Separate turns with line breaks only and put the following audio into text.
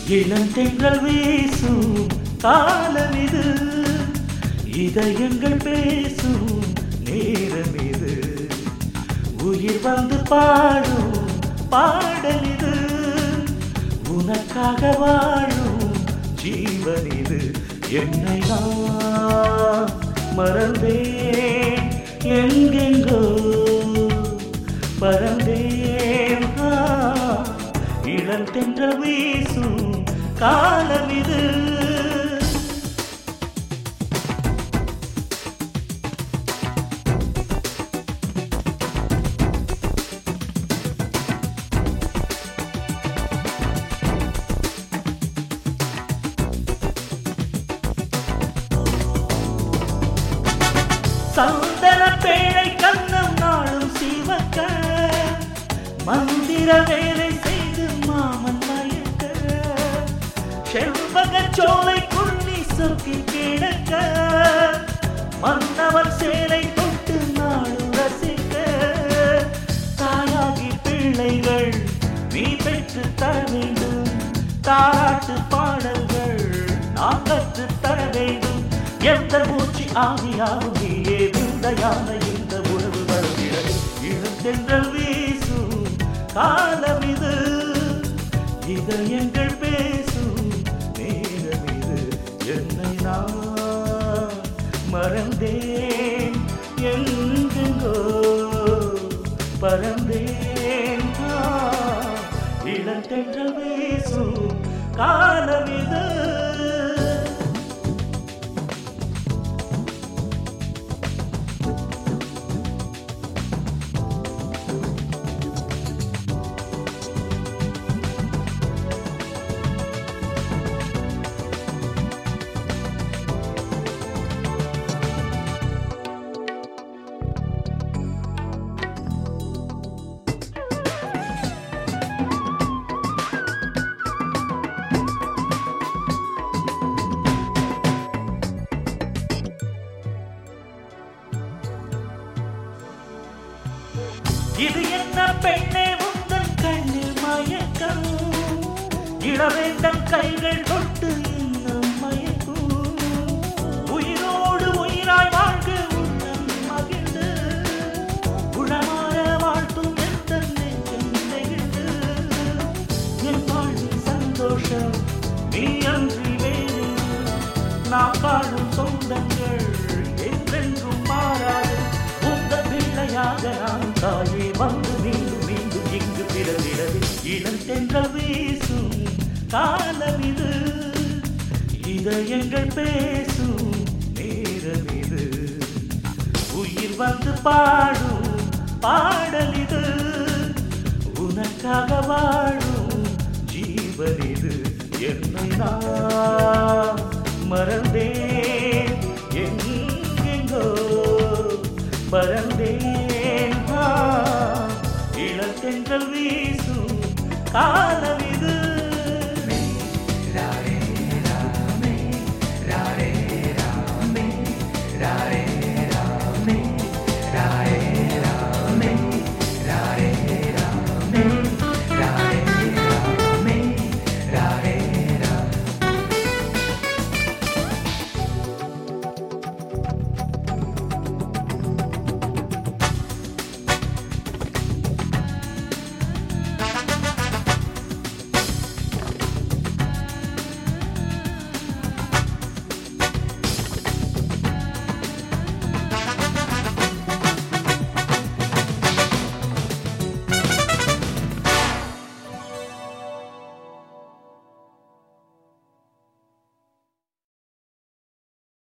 இளந்தென்றல் வீசும் காலம் இது இதயங்கள் பேசும் நேரம் இது உயிர் வந்து பாடும் பாடல் இது உனக்காக வாழும் ஜீவன் இது என்னை நான் மறந்தேன் எங்கெங்கோ பறந்தேன் ஆ, இளந்தென்றல் வீசும் காலம் இது சந்தன பேழை கண்ணம் நாளும் சிவக்க மந்திர வேலை செய்து மாமன் மயக்க செல்வக சோலை குள்ளி சொக்கி கிடக்க மன்னவன் சேலை தொட்டு நாளும் ரசிக்க தாயாகி பிள்ளைகள் நீ பெற்று தர வேண்டும் தாராட்டு பாடல்கள் நான் கற்று தர வேண்டும் எந்த மூச்சு ஆவியாகும் நீயே விந்தையான இந்த உறவு வருகிறது இழுத்தென்றல் வீசும் காலம் இது இதயங்கள் பேசும் நேரம் இது என்னை நான் மறந்தேன் எங்கெங்கோ பறந்தேன் நான். இளந்தென்றல் வீசும் காலம் இது இது என்ன பெண்ணே உங்கள் கண்ணில் மயக்கம் இளவேந்தன் கைகள் தொட்டு இன்னும் மயக்கும் உயிரோடு உயிராய் வாழ்க உள்ளம் மகிழ்ந்து குணமாற வாழ்த்தும் எந்த நெஞ்சம் நெகிழ்ந்து என் வாழ்வில் சந்தோஷம் நீ அன்றி வேறு நாம் காணும் சொந்தங்கள் என்றென்றும் மாறாது உங்கள் பிள்ளையாக நான் தாயே வந்து மீண்டும் மீண்டும் இங்கு பிறந்திடவே இளம் தென்றல் வீசும் காலம் இது இதயங்கள் பேசும் நேரம் இது உயிர் வந்து பாடும் பாடல் இது உனக்காக வாழும் ஜீவன் இது என்னை நான் மறந்தேன் எங்கெங்கோ பறந்தேன் ஆ, இளத்தென்றல் வீசும் காலம் இது